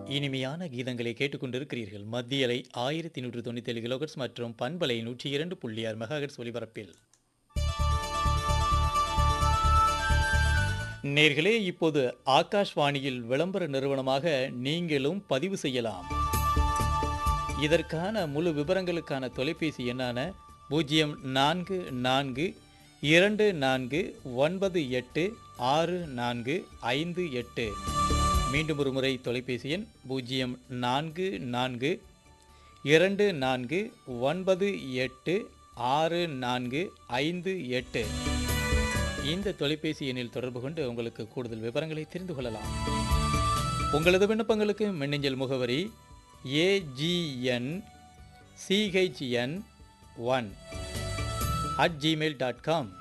இனிமையான கீதங்களை கேட்டுக்கொண்டிருக்கிறீர்கள் மத்திய அலை ஆயிரத்தி நூற்று தொண்ணூத்தி ஏழு கிலோகட்ஸ் மற்றும் பண்பலை நூற்றி இரண்டு புள்ளி ஆறு மெகாஹெட்ஸ் ஒலிபரப்பில் நேர்களே இப்போது ஆகாஷ்வாணியில் விளம்பர நிறுவனமாக நீங்களும் பதிவு செய்யலாம் இதற்கான முழு விவரங்களுக்கான தொலைபேசி எண்ணான பூஜ்ஜியம் நான்கு நான்கு இரண்டு நான்கு ஒன்பது எட்டு ஆறு நான்கு ஐந்து எட்டு மீண்டும் ஒரு முறை தொலைபேசி எண் பூஜ்ஜியம் நான்கு நான்கு இரண்டு நான்கு ஒன்பது எட்டு ஆறு நான்கு ஐந்து எட்டு இந்த தொலைபேசி எண்ணில் தொடர்பு கொண்டு உங்களுக்கு கூடுதல் விவரங்களை தெரிந்து கொள்ளலாம் உங்களது விண்ணப்பங்களுக்கு மின்னஞ்சல் முகவரி AGN CHN one at Gmail dot com